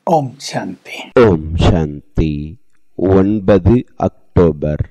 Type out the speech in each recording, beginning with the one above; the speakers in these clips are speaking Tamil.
ஓம் சாந்தி ஓம் சாந்தி ஒன்பது அக்டோபர்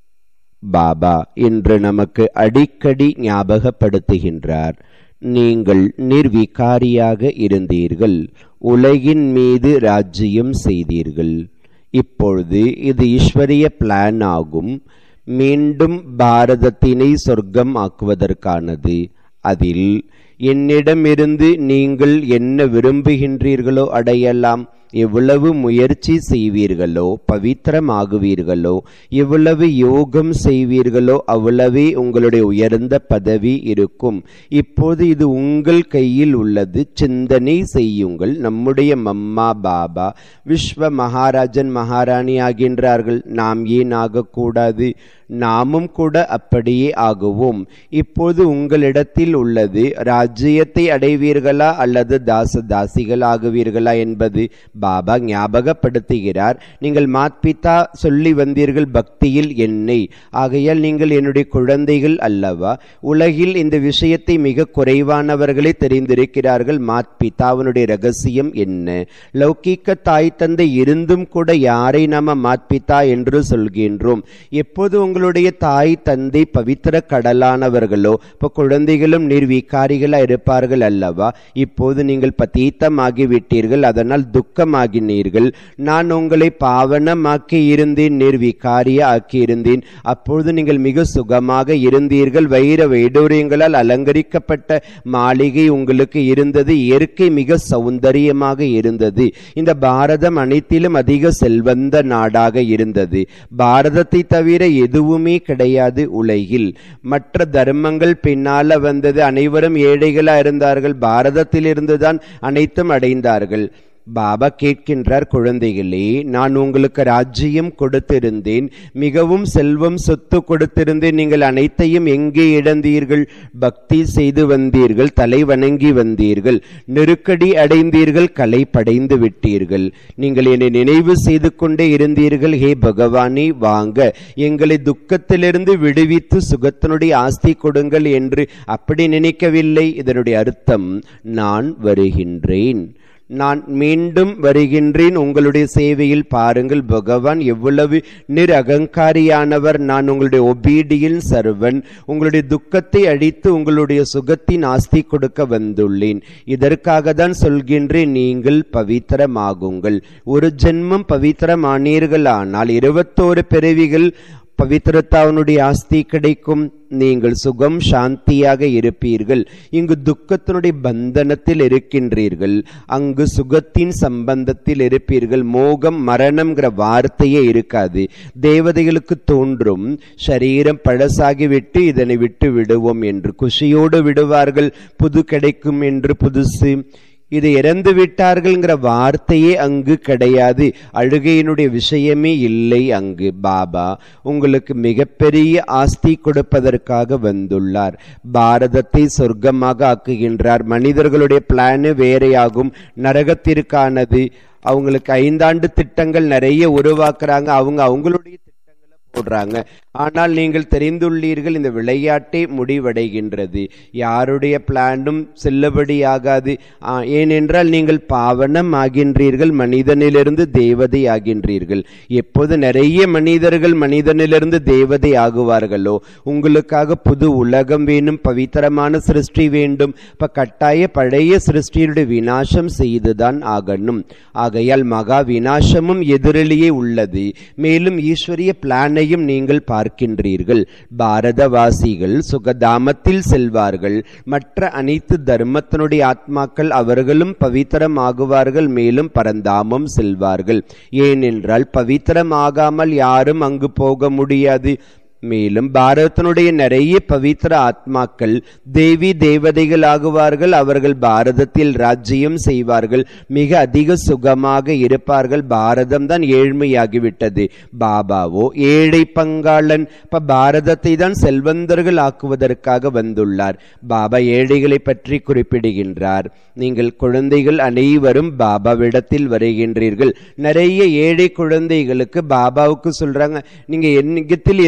பாபா இன்று நமக்கு அடிக்கடி ஞாபகப்படுத்துகின்றார் நீங்கள் நிர்விகாரியாக இருந்தீர்கள் உலகின் மீது ராஜ்யம் செய்தீர்கள் இப்பொழுது இது ஈஸ்வரிய பிளான் ஆகும் மீண்டும் பாரதத்தினை சொர்க்கம் ஆக்குவதற்கானது அதில் என்னிடமிருந்து நீங்கள் என்ன விரும்புகின்றீர்களோ அடையலாம் எவ்வளவு முயற்சி செய்வீர்களோ பவித்திரமாகுவீர்களோ எவ்வளவு யோகம் செய்வீர்களோ அவ்வளவே உங்களுடைய உயர்ந்த பதவி இருக்கும் இப்போது இது உங்கள் கையில் உள்ளது சிந்தனை செய்யுங்கள் நம்முடைய மம்மா பாபா விஸ்வ மகாராஜன் மகாராணி ஆகின்றார்கள் நாம் ஏன் ஆகக்கூடாது நாமும் கூட அப்படியே ஆகுவோம் இப்போது உங்களிடத்தில் உள்ளது ராஜ்யத்தை அடைவீர்களா அல்லது தாச தாசிகள் ஆகுவீர்களா என்பது பாபா ஞாபகப்படுத்துகிறார் நீங்கள் மாத்பிதா சொல்லி வந்தீர்கள் பக்தியில் என்னை ஆகையால் நீங்கள் என்னுடைய குழந்தைகள் அல்லவா உலகில் இந்த விஷயத்தை மிக குறைவானவர்களே தெரிந்திருக்கிறார்கள் மாத்பிதாவினுடைய ரகசியம் என்ன லௌகீக தாய் தந்தை இருந்தும் கூட யாரை நாம மாத்பிதா என்று சொல்கின்றோம் எப்போது உங்களுடைய தாய் தந்தை பவித்திர கடலானவர்களோ இப்போ குழந்தைகளும் நிர்வீக்காரிகளா இருப்பார்கள் அல்லவா இப்போது நீங்கள் பத்தீத்தமாகிவிட்டீர்கள் அதனால் துக்கமாகினீர்கள் நான் உங்களை பாவனமாக்கி இருந்தேன் நிர்வீக்காரிய ஆக்கி இருந்தேன் அப்பொழுது நீங்கள் மிக சுகமாக இருந்தீர்கள் வைர வைடூரியங்களால் அலங்கரிக்கப்பட்ட மாளிகை உங்களுக்கு இருந்தது இயற்கை மிக சௌந்தரியமாக இருந்தது இந்த பாரதம் அனைத்திலும் அதிக செல்வந்த நாடாக இருந்தது பாரதத்தை தவிர எதுவுமே கிடையாது உலகில் மற்ற தர்மங்கள் பின்னால வந்தது அனைவரும் ஏழைகளா இருந்தார்கள் பாரதத்திலிருந்து தான் அனைத்தும் அடைந்தார்கள் பாபா கேட்கின்றார் குழந்தைகளே நான் உங்களுக்கு ராஜ்யம் கொடுத்திருந்தேன் மிகவும் செல்வம் சொத்து கொடுத்திருந்தேன் நீங்கள் அனைத்தையும் எங்கே இழந்தீர்கள் பக்தி செய்து வந்தீர்கள் தலை வணங்கி வந்தீர்கள் நெருக்கடி அடைந்தீர்கள் கலை படைந்து விட்டீர்கள் நீங்கள் என்னை நினைவு செய்து கொண்டே இருந்தீர்கள் ஹே பகவானே வாங்க எங்களை துக்கத்திலிருந்து விடுவித்து சுகத்தினுடைய ஆஸ்தி கொடுங்கள் என்று அப்படி நினைக்கவில்லை இதனுடைய அர்த்தம் நான் வருகின்றேன் நான் மீண்டும் வருகின்றேன் உங்களுடைய சேவையில் பாருங்கள் பகவான் எவ்வளவு நிரகங்காரியானவர் நான் உங்களுடைய ஒபீடியின் சர்வன் உங்களுடைய துக்கத்தை அழித்து உங்களுடைய சுகத்தின் ஆஸ்தி கொடுக்க வந்துள்ளேன் இதற்காக தான் சொல்கின்றேன் நீங்கள் பவித்திரமாகுங்கள் ஒரு ஜென்மம் பவித்திரமானீர்களானால் இருபத்தோரு பிறவிகள் பவித்திரத்தாவனுடைய ஆஸ்தி கிடைக்கும் நீங்கள் சுகம் சாந்தியாக இருப்பீர்கள் இங்கு துக்கத்தினுடைய பந்தனத்தில் இருக்கின்றீர்கள் அங்கு சுகத்தின் சம்பந்தத்தில் இருப்பீர்கள் மோகம் மரணம்ங்கிற வார்த்தையே இருக்காது தேவதைகளுக்கு தோன்றும் சரீரம் பழசாகிவிட்டு இதனை விட்டு விடுவோம் என்று குஷியோடு விடுவார்கள் புது கிடைக்கும் என்று புதுசு இது இறந்து விட்டார்கள்ங்கிற வார்த்தையே அங்கு கிடையாது அழுகையினுடைய விஷயமே இல்லை அங்கு பாபா உங்களுக்கு மிகப்பெரிய ஆஸ்தி கொடுப்பதற்காக வந்துள்ளார் பாரதத்தை சொர்க்கமாக ஆக்குகின்றார் மனிதர்களுடைய பிளானு வேறையாகும் நரகத்திற்கானது அவங்களுக்கு ஐந்தாண்டு திட்டங்கள் நிறைய உருவாக்குறாங்க அவங்க அவங்களுடைய திட்டங்களை போடுறாங்க ஆனால் நீங்கள் தெரிந்துள்ளீர்கள் இந்த விளையாட்டே முடிவடைகின்றது யாருடைய பிளானும் செல்லுபடியாகாது ஏனென்றால் நீங்கள் பாவனம் ஆகின்றீர்கள் மனிதனிலிருந்து தேவதை ஆகின்றீர்கள் எப்போது நிறைய மனிதர்கள் மனிதனிலிருந்து தேவதை ஆகுவார்களோ உங்களுக்காக புது உலகம் வேணும் பவித்திரமான சிருஷ்டி வேண்டும் இப்ப கட்டாய பழைய சிருஷ்டியுடைய வினாசம் செய்துதான் ஆகணும் ஆகையால் மகா வினாசமும் எதிரிலேயே உள்ளது மேலும் ஈஸ்வரிய பிளானையும் நீங்கள் பார்க்கின்றீர்கள் பாரதவாசிகள் சுகதாமத்தில் செல்வார்கள் மற்ற அனைத்து தர்மத்தினுடைய ஆத்மாக்கள் அவர்களும் பவித்திரமாகுவார்கள் மேலும் பரந்தாமம் செல்வார்கள் ஏனென்றால் பவித்திரமாகாமல் யாரும் அங்கு போக முடியாது மேலும் பாரதத்தினுடைய நிறைய பவித்திர ஆத்மாக்கள் தேவி தேவதைகள் ஆகுவார்கள் அவர்கள் பாரதத்தில் ராஜ்யம் செய்வார்கள் மிக அதிக சுகமாக இருப்பார்கள் பாரதம் தான் ஏழ்மையாகிவிட்டது பாபாவோ ஏழை பங்காளன் இப்ப பாரதத்தை தான் செல்வந்தர்கள் ஆக்குவதற்காக வந்துள்ளார் பாபா ஏழைகளை பற்றி குறிப்பிடுகின்றார் நீங்கள் குழந்தைகள் அனைவரும் பாபாவிடத்தில் வருகின்றீர்கள் நிறைய ஏழை குழந்தைகளுக்கு பாபாவுக்கு சொல்றாங்க நீங்க என்னிடத்தில் எதுவும்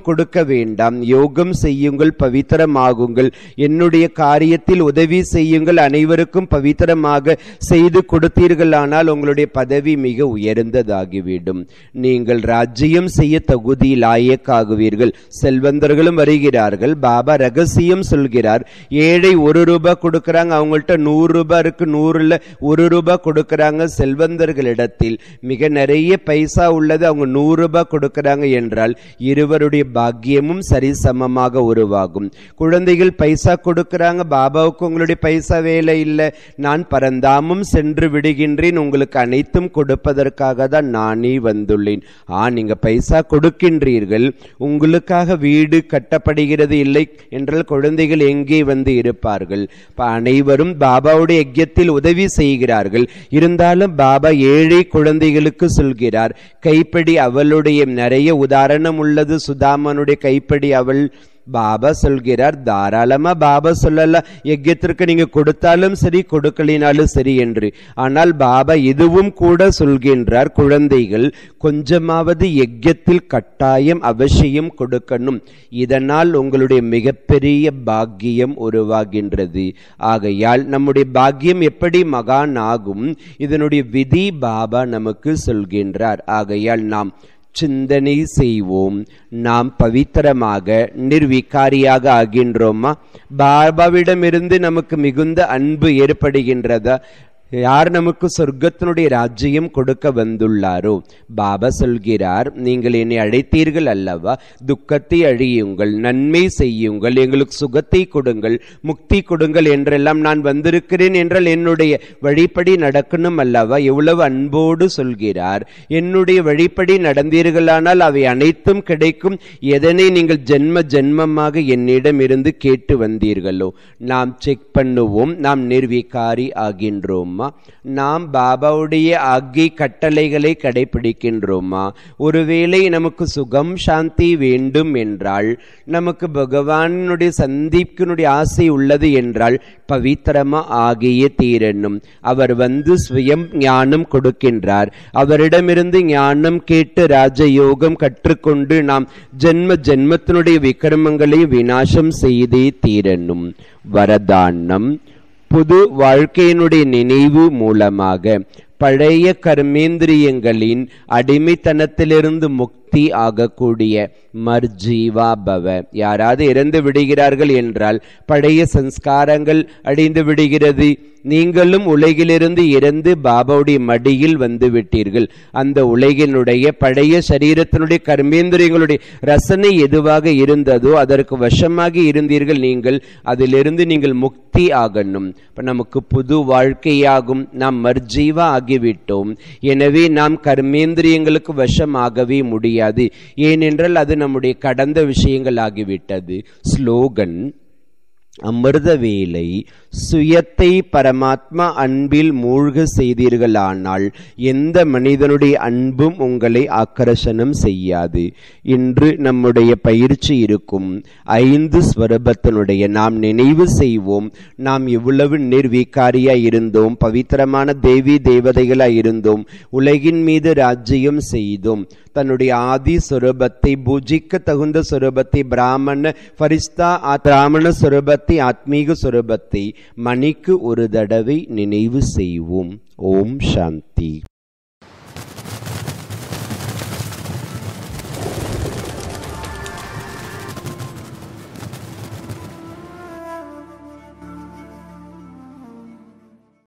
கொடுக்க வேண்டாம் யோகம் செய்யுங்கள் பவித்திரமாகுங்கள் என்னுடைய காரியத்தில் உதவி செய்யுங்கள் அனைவருக்கும் பவித்திரமாக செய்து கொடுத்தீர்களானால் உங்களுடைய பதவி மிக உயர்ந்ததாகிவிடும் நீங்கள் ராஜ்யம் செய்ய தகுதி லாயக்காகுவீர்கள் செல்வந்தர்களும் வருகிறார்கள் பாபா ரகசியம் சொல்கிறார் ஏழை ஒரு ரூபாய் கொடுக்கறாங்க அவங்கள்ட்ட நூறு ரூபாய் இருக்கு நூறுல ஒரு ரூபாய் கொடுக்கறாங்க செல்வந்தர்களிடத்தில் மிக நிறைய பைசா உள்ளது அவங்க நூறு ரூபாய் கொடுக்கறாங்க என்றால் இருவருடைய பாக்கியமும் சரிசமமாக உருவாகும் குழந்தைகள் பைசா கொடுக்கறாங்க பாபாவுக்கு உங்களுடைய பைசா வேலை இல்லை நான் பரந்தாமும் சென்று விடுகின்றேன் உங்களுக்கு அனைத்தும் கொடுப்பதற்காக தான் நானே வந்துள்ளேன் ஆ நீங்க பைசா கொடுக்கின்றீர்கள் உங்களுக்காக வீடு கட்டப்படுகிறது இல்லை என்றால் குழந்தைகள் எங்கே வந்து இருப்பார்கள் இப்ப அனைவரும் பாபாவுடைய யஜ்யத்தில் உதவி செய்கிறார்கள் இருந்தாலும் பாபா ஏழை குழந்தைகளுக்கு சொல்கிறார் கைப்படி அவளுடைய நிறைய உதாரணம் உள்ளது சுதாமனுடைய கைப்படி அவள் பாபா சொல்கிறார் தாராளமா பாபா சொல்லல யஜ்யத்திற்கு நீங்க கொடுத்தாலும் சரி கொடுக்கலினாலும் சரி என்று ஆனால் பாபா இதுவும் கூட சொல்கின்றார் குழந்தைகள் கொஞ்சமாவது யஜ்யத்தில் கட்டாயம் அவசியம் கொடுக்கணும் இதனால் உங்களுடைய மிகப்பெரிய பாக்கியம் உருவாகின்றது ஆகையால் நம்முடைய பாக்கியம் எப்படி மகான் ஆகும் இதனுடைய விதி பாபா நமக்கு சொல்கின்றார் ஆகையால் நாம் சிந்தனை செய்வோம் நாம் பவித்திரமாக நிர்விகாரியாக ஆகின்றோமா பாபாவிடமிருந்து நமக்கு மிகுந்த அன்பு ஏற்படுகின்றதா யார் நமக்கு சொர்க்கத்தினுடைய ராஜ்யம் கொடுக்க வந்துள்ளாரோ பாபா சொல்கிறார் நீங்கள் என்னை அழைத்தீர்கள் அல்லவா துக்கத்தை அழியுங்கள் நன்மை செய்யுங்கள் எங்களுக்கு சுகத்தை கொடுங்கள் முக்தி கொடுங்கள் என்றெல்லாம் நான் வந்திருக்கிறேன் என்றால் என்னுடைய வழிப்படி நடக்கணும் அல்லவா எவ்வளவு அன்போடு சொல்கிறார் என்னுடைய வழிப்படி நடந்தீர்களானால் அவை அனைத்தும் கிடைக்கும் எதனை நீங்கள் ஜென்ம ஜென்மமாக என்னிடம் இருந்து கேட்டு வந்தீர்களோ நாம் செக் பண்ணுவோம் நாம் நிர்விகாரி ஆகின்றோம் செய்கிறோமா நாம் பாபாவுடைய ஆக்கி கட்டளைகளை கடைபிடிக்கின்றோமா ஒருவேளை நமக்கு சுகம் சாந்தி வேண்டும் என்றால் நமக்கு பகவானுடைய சந்திப்பினுடைய ஆசை உள்ளது என்றால் பவித்திரமா ஆகிய தீரணும் அவர் வந்து சுயம் ஞானம் கொடுக்கின்றார் அவரிடமிருந்து ஞானம் கேட்டு ராஜயோகம் கற்றுக்கொண்டு நாம் ஜென்ம ஜென்மத்தினுடைய விக்கிரமங்களை விநாசம் செய்தே தீரணும் வரதானம் புது வாழ்க்கையினுடைய நினைவு மூலமாக பழைய கர்மேந்திரியங்களின் அடிமைத்தனத்திலிருந்து முக்தி ஆகக்கூடிய மர்ஜீவா பவ யாராவது இறந்து விடுகிறார்கள் என்றால் பழைய சம்ஸ்காரங்கள் அடைந்து விடுகிறது நீங்களும் உலகிலிருந்து இறந்து பாபாவுடைய மடியில் வந்து விட்டீர்கள் அந்த உலகினுடைய பழைய சரீரத்தினுடைய கர்மேந்திரியங்களுடைய ரசனை எதுவாக இருந்ததோ அதற்கு வசமாக இருந்தீர்கள் நீங்கள் அதிலிருந்து நீங்கள் முக்தி ஆகணும் இப்ப நமக்கு புது வாழ்க்கையாகும் நாம் மர்ஜீவா ஆகிவிட்டோம் எனவே நாம் கர்மேந்திரியங்களுக்கு வசமாகவே முடியாது ஏனென்றால் அது நம்முடைய கடந்த விஷயங்கள் ஆகிவிட்டது ஸ்லோகன் அமிர்த வேலை சுயத்தை பரமாத்மா அன்பில் மூழ்க செய்தீர்களானால் எந்த மனிதனுடைய அன்பும் உங்களை ஆக்கர்ஷணம் செய்யாது இன்று நம்முடைய பயிற்சி இருக்கும் ஐந்து ஸ்வரூபத்தினுடைய நாம் நினைவு செய்வோம் நாம் எவ்வளவு நிர்வீக்காரியாய் இருந்தோம் பவித்திரமான தேவி தேவதைகளாய் இருந்தோம் உலகின் மீது ராஜ்யம் செய்தோம் தன்னுடைய ஆதி சுரூபத்தை பூஜிக்க தகுந்த சுரூபத்தை பிராமண ஃபரிஸ்தா பிராமண சுரூபத்தை ஆத்மீக சுரூபத்தை மணிக்கு ஒரு தடவை நினைவு செய்வோம் ஓம் சாந்தி